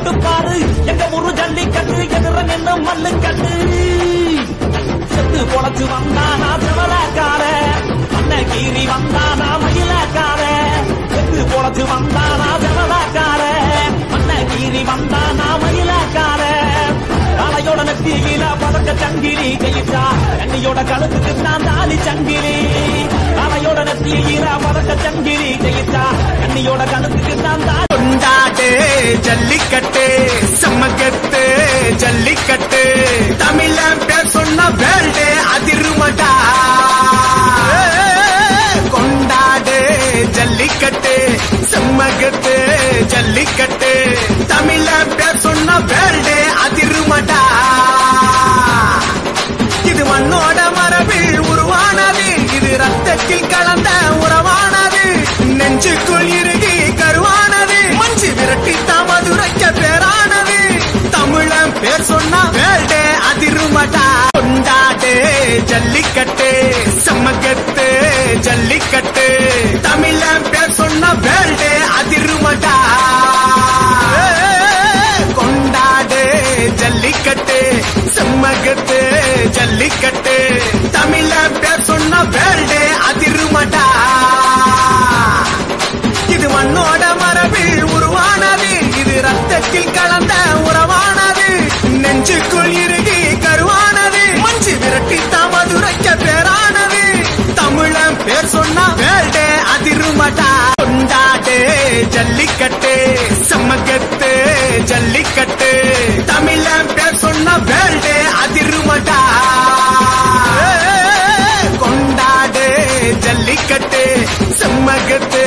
தொட்டு பாரு எங்க ஒரு ஜல்லிக்கட்டு எதிர நின்று மல்லுக்கட்டு செத்து பொழைச்சு வந்தானா செவலக்கார அண்ணன் கீறி வந்தானா மயிலக்கார செத்து பொழைச்சு வந்தானா செவலக்கார அண்ணன் கீறி வந்தானா மயிலக்கார காலையோட நெத்தியில பதக்க சங்கிலி கையிட்டா கண்ணியோட கழுத்துக்கு நான் தாலி சங்கிலி காலையோட நெத்தியில பதக்க சங்கிலி கையிட்டா கண்ணியோட கழுத்துக்கு நான் தாலி கொண்டாடு ஜல்லிக்கட்டு சம்மகத்து ஜல்லிக்கட்டு தமிழ பேர் சொன்ன வேல்டு அதிருமடா கொண்டாடு ஜல்லிக்கட்டு செம்மகத்து ஜல்லிக்கட்டு தமிழ பேர் சொன்ன வேல்டு அதிருமடா இது மண்ணோட மரபில் உருவானது இது ரத்தத்தில் கலந்த உறவானது நெஞ்சுக்குள் இறுகி கருவானது மஞ்சு விரட்டி தாமதுரைக்க பேரானது தமிழன் பேர் சொன்னா வேல்டே அதிருமடா கொண்டாடு ஜல்லிக்கட்டு சம்மகத்து ஜல்லிக்கட்டு தமிழன் பேர் சொன்ன வேல்டே அதிருமடா கொண்டாடு ஜல்லிக்கட்டு செம்மகத்து ஜல்லிக்கட்டு தமிழ பேர் சொன்ன வேல்டு அதிருமடா இது மண்ணோட மரபில் உருவானது இது ரத்தத்தில் கலந்த உறவானது நெஞ்சுக்குள் இறுகி கருவானது மஞ்சு விரட்டி தாமதுரைக்க பேரானது தமிழன் பேர் சொன்னா வேல்டே அதிருமடா கொண்டாடு ஜல்லிக்கட்டு சம்மகத்து ஜல்லிக்கட்டு தமிழன் பேர் சொன்ன வேல்டே அதிருமடா கொண்டாடு ஜல்லிக்கட்டு செம்மகத்து